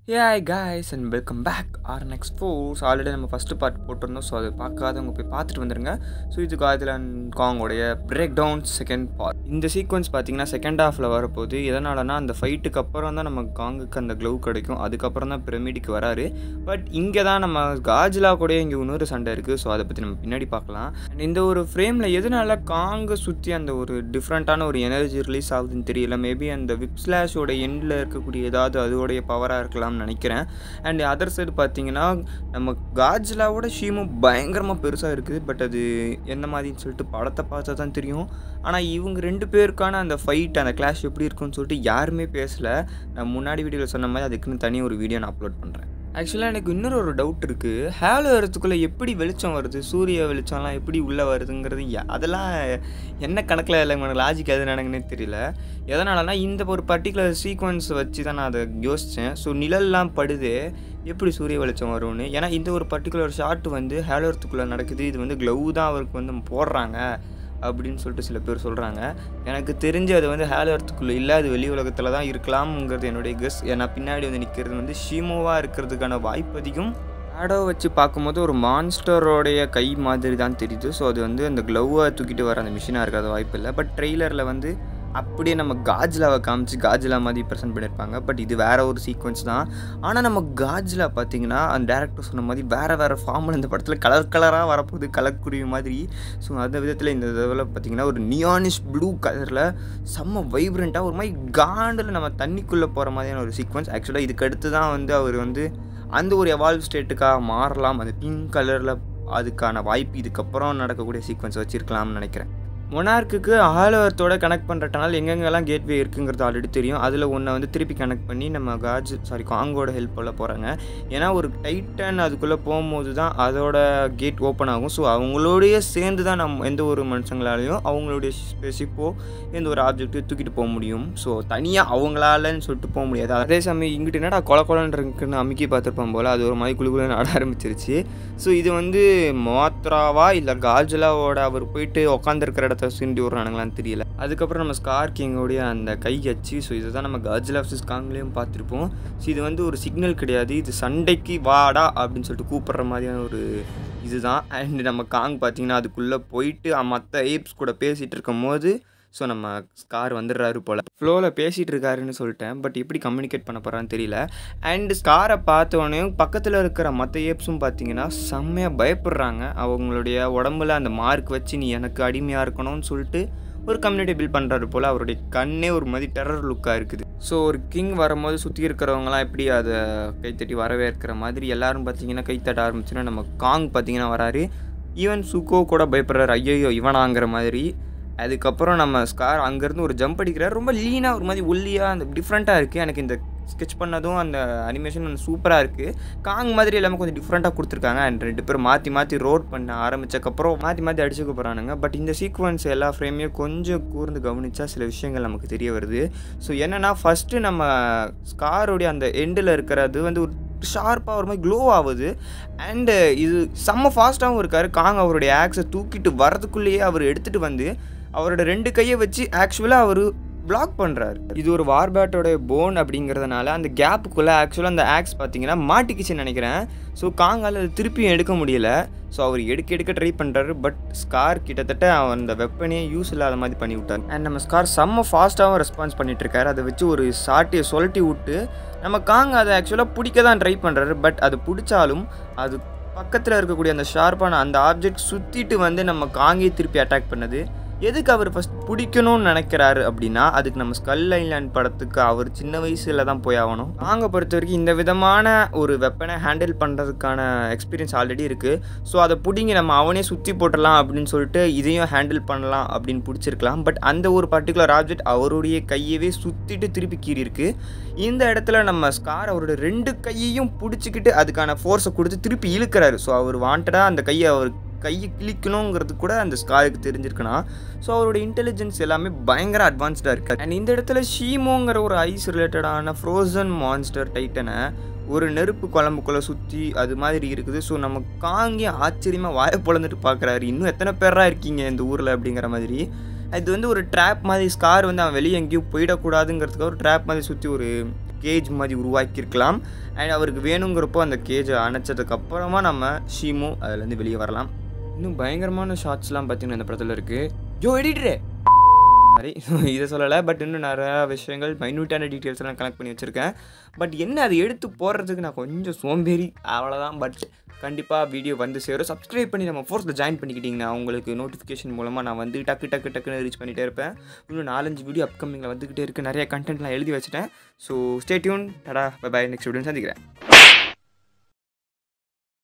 hi guys and welcome back our next force already நம்ம first part போட்டிருந்தோம் so அதை பார்க்காதவங்க போய் பார்த்துட்டு வந்துருங்க ஸோ இது காதில் காங்கோடைய பிரேக் டவுன் செகண்ட் பார்ட் இந்த சீக்வன்ஸ் பார்த்தீங்கன்னா செகண்ட் ஹாஃபில் வரப்போகுது எதனாலனா அந்த ஃபைட்டுக்கு அப்புறம் தான் நம்ம காங்குக்கு அந்த க்ளவ் கிடைக்கும் அதுக்கப்புறம் தான் பிரமிடுக்கு வராரு பட் இங்கே தான் நம்ம காஜிலா கூட இங்கே இன்னொரு சண்டை இருக்குது ஸோ அதை பற்றி நம்ம பின்னாடி பார்க்கலாம் அண்ட் இந்த ஒரு ஃப்ரேமில் எதனால காங்கை சுற்றி அந்த ஒரு டிஃப்ரெண்ட்டான ஒரு எனர்ஜி ரிலீஸ் ஆகுதுன்னு தெரியல மேபி அந்த விப் ஸ்லாஷோட எண்டில் இருக்கக்கூடிய ஏதாவது அதோடைய பவராக இருக்கலாம்னு நினைக்கிறேன் அண்ட் அதர் சைடு பார்த்தீங்கன்னா நம்ம காஜ்லாவோட ஷீமும் பயங்கரமாக பெருசாக இருக்குது பட் அது என்ன மாதிரின்னு சொல்லிட்டு படத்தை பார்த்தா தான் தெரியும் ஆனால் இவங்க ரெண்டு பேருக்கான அந்த ஃபைட் அந்த கிளாஷ் எப்படி இருக்குன்னு சொல்லிட்டு யாருமே பேசலை நான் முன்னாடி வீடியோவில் சொன்ன மாதிரி அதுக்குன்னு தனி ஒரு வீடியோ நான் அப்லோட் பண்ணுறேன் ஆக்சுவலாக எனக்கு இன்னொரு ஒரு டவுட் இருக்குது ஹேலோ வரத்துக்குள்ளே எப்படி வெளிச்சம் வருது சூரிய வெளிச்சம்லாம் எப்படி உள்ளே வருதுங்கிறது யா- அதெல்லாம் என்ன கணக்கில் இல்லை எனக்கு லாஜிக் எது நடக்குன்னே தெரியல எதனாலனா இந்த ஒரு பர்டிகுலர் சீக்வன்ஸ் வச்சு தான் நான் அதை யோசித்தேன் ஸோ நிழல்லாம் படுது எப்படி சூரிய வெளிச்சம் வரும்னு ஏன்னா இந்த ஒரு பர்டிகுலர் ஷாட் வந்து ஹேலோரத்துக்குள்ளே நடக்குது இது வந்து க்ளவ் தான் அவருக்கு வந்து போடுறாங்க அப்படின்னு சொல்லிட்டு சில பேர் சொல்கிறாங்க எனக்கு தெரிஞ்சு அது வந்து ஹேல் எர்த்துக்குள்ளே இல்லை அது வெளி உலகத்தில் தான் இருக்கலாம்ங்கிறது என்னுடைய கெஸ் ஏன்னா பின்னாடி வந்து நிற்கிறது வந்து ஷீமோவாக இருக்கிறதுக்கான வாய்ப்பு அதிகம் ஷேடோ வச்சு பார்க்கும்போது ஒரு மான்ஸ்டரோடைய கை மாதிரி தான் தெரியுது ஸோ அது வந்து அந்த க்ளவ்வை தூக்கிட்டு வர அந்த மிஷினாக இருக்காத வாய்ப்பு இல்லை பட் ட்ரெய்லரில் வந்து அப்படியே நம்ம காஜ்லாவை காமிச்சு காஜ்லா மாதிரி ப்ரெசென்ட் பண்ணியிருப்பாங்க பட் இது வேற ஒரு சீக்வன்ஸ் தான் ஆனால் நம்ம காஜ்லா பார்த்தீங்கன்னா அந்த டேரக்டர் சொன்ன மாதிரி வேறு வேறு ஃபார்மில் இந்த படத்தில் கலர் கலராக வரப்போகுது கலர்குருவி மாதிரி ஸோ அந்த விதத்தில் இந்த இதில் பார்த்தீங்கன்னா ஒரு நியானிஷ் ப்ளூ கலரில் செம்ம வைப்ரண்ட்டாக ஒரு மாதிரி காண்டில் நம்ம தண்ணிக்குள்ளே போகிற மாதிரியான ஒரு சீக்வன்ஸ் ஆக்சுவலாக இதுக்கு அடுத்து தான் வந்து அவர் வந்து அந்த ஒரு எவால்வ் ஸ்டேட்டுக்காக மாறலாம் அந்த பிங்க் கலரில் அதுக்கான வாய்ப்பு இதுக்கப்புறம் நடக்கக்கூடிய சீக்வன்ஸ் வச்சுருக்கலாம்னு நினைக்கிறேன் மொனார்க்குக்கு ஆலோரத்தோட கனெக்ட் பண்ணுற டனல் எங்கெங்கெல்லாம் கேட்வே இருக்குங்கிறது ஆல்ரெடி தெரியும் அதில் ஒன்றை வந்து திருப்பி கனெக்ட் பண்ணி நம்ம காஜ் சாரி காங்கோட ஹெல்ப் பண்ண போகிறாங்க ஏன்னா ஒரு டைட்டன் அதுக்குள்ளே போகும்போது தான் அதோட கேட் ஓப்பன் ஆகும் ஸோ அவங்களோடய சேர்ந்து தான் நம்ம எந்த ஒரு மனுஷங்களாலையும் அவங்களுடைய ஸ்பெசிப்போ எந்த ஒரு ஆப்ஜெக்ட்டையும் தூக்கிட்டு போக முடியும் ஸோ தனியாக அவங்களாலன்னு சொல்லிட்டு போக முடியாது அதே சமயம் இங்கிட்டு என்னடா கொல கொலன்னு இருக்குன்னு அமுக்கி பார்த்துருப்போம் போல் அது ஒரு மாதிரி குழுக்குள்ள ஆட ஆரம்பிச்சிருச்சு ஸோ இது வந்து மாத்ராவா இல்லை காஜலாவோட அவர் போயிட்டு உட்காந்துருக்கிற இடத்த சிண்டி விட்றானுங்களான்னு தெரியல அதுக்கப்புறம் நம்ம ஸ்கார் கிங்கோடைய அந்த கை அச்சு ஸோ இதை தான் நம்ம காஜலா வர்சஸ் காங்லேயும் பார்த்துருப்போம் ஸோ இது வந்து ஒரு சிக்னல் கிடையாது இது சண்டைக்கு வாடா அப்படின்னு சொல்லிட்டு கூப்பிடுற மாதிரியான ஒரு இதுதான் அண்ட் நம்ம காங் பார்த்தீங்கன்னா அதுக்குள்ளே போயிட்டு மற்ற ஏப்ஸ் கூட பேசிகிட்டு இருக்கும் போது ஸோ நம்ம ஸ்கார் வந்துடுறாரு போல் ஃப்ளோவில் பேசிகிட்டு இருக்காருன்னு சொல்லிட்டேன் பட் எப்படி கம்யூனிகேட் பண்ண போகிறான்னு தெரியல அண்ட் ஸ்காரை பார்த்தோன்னே பக்கத்தில் இருக்கிற மற்ற ஏப்ஸும் பார்த்தீங்கன்னா செம்மையாக பயப்படுறாங்க அவங்களுடைய உடம்புல அந்த மார்க் வச்சு நீ எனக்கு அடிமையாக இருக்கணும்னு சொல்லிட்டு ஒரு கம்யூனிட்டி பில்ட் பண்ணுறாரு போல் அவருடைய கண்ணே ஒரு மாதிரி டெரர் லுக்காக இருக்குது ஸோ ஒரு கிங் வரும்போது சுற்றி இருக்கிறவங்களாம் எப்படி அதை கைத்தட்டி வரவேற்கிற மாதிரி எல்லாரும் பார்த்தீங்கன்னா கைத்தட்ட ஆரம்பிச்சுன்னா நம்ம காங் பார்த்தீங்கன்னா வராரு ஈவன் சுக்கோ கூட பயப்படுறாரு ஐயோ இவனாங்கிற மாதிரி அதுக்கப்புறம் நம்ம ஸ்கார் அங்கேருந்து ஒரு ஜம்ப் அடிக்கிறார் ரொம்ப லீனாக ஒரு மாதிரி ஒல்லியாக அந்த டிஃப்ரெண்ட்டாக இருக்குது எனக்கு இந்த ஸ்கெச் பண்ணதும் அந்த அனிமேஷன் சூப்பராக இருக்குது காங் மாதிரி எல்லாமே கொஞ்சம் டிஃப்ரெண்ட்டாக கொடுத்துருக்காங்க அண்ட் ரெண்டு பேரும் மாற்றி மாற்றி ரோட் பண்ண ஆரம்பித்தக்கப்புறம் மாற்றி மாற்றி அடிச்சுக்க போகிறானுங்க பட் இந்த சீக்வன்ஸ் எல்லா ஃப்ரேமையும் கொஞ்சம் கூர்ந்து கவனித்தா சில விஷயங்கள் நமக்கு தெரிய வருது ஸோ என்னென்னா ஃபஸ்ட்டு நம்ம ஸ்காரோடைய அந்த எண்டில் இருக்கிறது வந்து ஒரு ஷார்ப்பாக ஒரு மாதிரி க்ளோ ஆகுது அண்டு இது செம்ம ஃபாஸ்ட்டாகவும் இருக்கார் காங் அவருடைய ஆக்ஸை தூக்கிட்டு வரதுக்குள்ளேயே அவர் எடுத்துகிட்டு வந்து அவரோட ரெண்டு கையை வச்சு ஆக்சுவலாக அவர் பிளாக் பண்ணுறாரு இது ஒரு வார்பேட்டோட போன் அப்படிங்கிறதுனால அந்த கேப்புக்குள்ளே ஆக்சுவலாக அந்த ஆக்ஸ் பார்த்தீங்கன்னா மாட்டிக்கிச்சுன்னு நினைக்கிறேன் ஸோ காங்கால் அது திருப்பியும் எடுக்க முடியல ஸோ அவர் எடுக்க எடுக்க ட்ரை பண்ணுறாரு பட் ஸ்கார் கிட்டத்தட்ட அவன் அந்த வெப்பனையே யூஸ் இல்லாத மாதிரி பண்ணி விட்டார் அண்ட் நம்ம ஸ்கார் செம்ம ஃபாஸ்ட்டாகவும் ரெஸ்பான்ஸ் பண்ணிட்டு இருக்காரு அதை வச்சு ஒரு சாட்டியை சொல்லட்டி விட்டு நம்ம காங் அதை ஆக்சுவலாக பிடிக்க தான் ட்ரை பண்ணுறாரு பட் அது பிடிச்சாலும் அது பக்கத்தில் இருக்கக்கூடிய அந்த ஷார்ப்பான அந்த ஆப்ஜெக்ட் சுற்றிட்டு வந்து நம்ம காங்கே திருப்பி அட்டாக் பண்ணுது எதுக்கு அவர் ஃபஸ்ட் பிடிக்கணும்னு நினைக்கிறாரு அப்படின்னா அதுக்கு நம்ம ஸ்கல் ஐலாண்ட் படத்துக்கு அவர் சின்ன வயசில் தான் போய் ஆகணும் நாங்கள் பொறுத்த வரைக்கும் இந்த விதமான ஒரு வெப்பனை ஹேண்டில் பண்ணுறதுக்கான எக்ஸ்பீரியன்ஸ் ஆல்ரெடி இருக்குது ஸோ அதை பிடிங்கி நம்ம அவனே சுற்றி போட்டுடலாம் அப்படின்னு சொல்லிட்டு இதையும் ஹேண்டில் பண்ணலாம் அப்படின்னு பிடிச்சிருக்கலாம் பட் அந்த ஒரு பர்டிகுலர் ஆப்ஜெக்ட் அவருடைய கையவே சுற்றிட்டு திருப்பி கீறி இருக்கு இந்த இடத்துல நம்ம ஸ்கார் அவரோட ரெண்டு கையையும் பிடிச்சிக்கிட்டு அதுக்கான ஃபோர்ஸை கொடுத்து திருப்பி இழுக்கிறாரு ஸோ அவர் வாண்டடாக அந்த கையை அவர் கையை கிழிக்கணுங்கிறது கூட அந்த ஸ்காருக்கு தெரிஞ்சிருக்குன்னா ஸோ அவரோட இன்டெலிஜென்ஸ் எல்லாமே பயங்கர அட்வான்ஸ்டாக இருக்குது அண்ட் இந்த இடத்துல ஷீமோங்கிற ஒரு ஐஸ் ரிலேட்டடான ஃப்ரோசன் மான்ஸ்டர் டைட்டனை ஒரு நெருப்பு குழம்புக்குள்ளே சுற்றி அது மாதிரி இருக்குது ஸோ நம்ம காங்கி ஆச்சரியமாக வாயை பொழந்துட்டு பார்க்குறாரு இன்னும் எத்தனை பேராக இருக்கீங்க இந்த ஊரில் அப்படிங்கிற மாதிரி இது வந்து ஒரு ட்ராப் மாதிரி ஸ்கார் வந்து அவன் வெளியே எங்கேயும் போயிடக்கூடாதுங்கிறதுக்காக ஒரு ட்ராப் மாதிரி சுற்றி ஒரு கேஜ் மாதிரி உருவாக்கியிருக்கலாம் அண்ட் அவருக்கு வேணுங்கிறப்போ அந்த கேஜை அணைச்சதுக்கப்புறமா நம்ம ஷீமு அதுலேருந்து வெளியே வரலாம் இன்னும் பயங்கரமான ஷார்ட்ஸ்லாம் பார்த்தீங்கன்னா இந்த படத்தில் இருக்குது ஜோ எடிட்டரே சாரி இதை சொல்லலை பட் இன்னும் நிறையா விஷயங்கள் மைன்யூட்டான டீட்டெயில்ஸ் எல்லாம் கனெக்ட் பண்ணி வச்சுருக்கேன் பட் என்ன அதை எடுத்து போடுறதுக்கு நான் கொஞ்சம் சோம்பேறி அவ்வளோதான் பட் கண்டிப்பாக வீடியோ வந்து சேரும் சப்ஸ்கிரைப் பண்ணி நம்ம ஃபோர்ஸில் ஜாயின் பண்ணிக்கிட்டிங்கன்னா உங்களுக்கு நோட்டிஃபிகேஷன் மூலமாக நான் வந்து டக்கு டக்கு டக்குன்னு ரீச் பண்ணிகிட்டே இருப்பேன் இன்னும் நாலஞ்சு வீடியோ அப்கமிங்கில் வந்துக்கிட்டே இருக்குது நிறைய கண்டென்ட்லாம் எழுதி வச்சுட்டேன் ஸோ ஸ்டேட்யூன் டடா பை பை நெக்ஸ்ட் வீடியோ சந்திக்கிறேன்